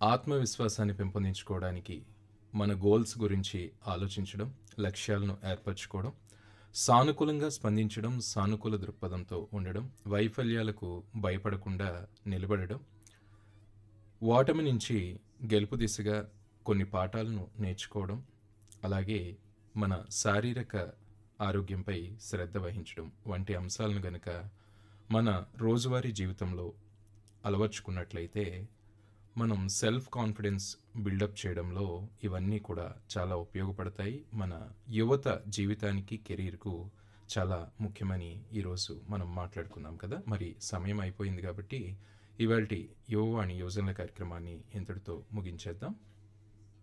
ఆత్మవిశ్వాసాన్ని పెంపొందించుకోవడానికి మన గోల్స్ గురించి ఆలోచించడం లక్ష్యాలను ఏర్పరచుకోవడం సానుకూలంగా స్పందించడం సానుకూల దృక్పథంతో ఉండడం వైఫల్యాలకు భయపడకుండా నిలబడడం ఓటమి నుంచి గెలుపు దిశగా కొన్ని పాఠాలను నేర్చుకోవడం అలాగే మన శారీరక ఆరోగ్యంపై శ్రద్ధ వహించడం వంటి అంశాలను గనక మన రోజువారీ జీవితంలో అలవర్చుకున్నట్లయితే మనం సెల్ఫ్ కాన్ఫిడెన్స్ బిల్డప్ చేయడంలో ఇవన్నీ కూడా చాలా ఉపయోగపడతాయి మన యువత జీవితానికి కెరీర్కు చాలా ముఖ్యమని ఈరోజు మనం మాట్లాడుకుందాం కదా మరి సమయం అయిపోయింది కాబట్టి ఇవాళ యువవాణి యోజనల కార్యక్రమాన్ని ఇంతటితో ముగించేద్దాం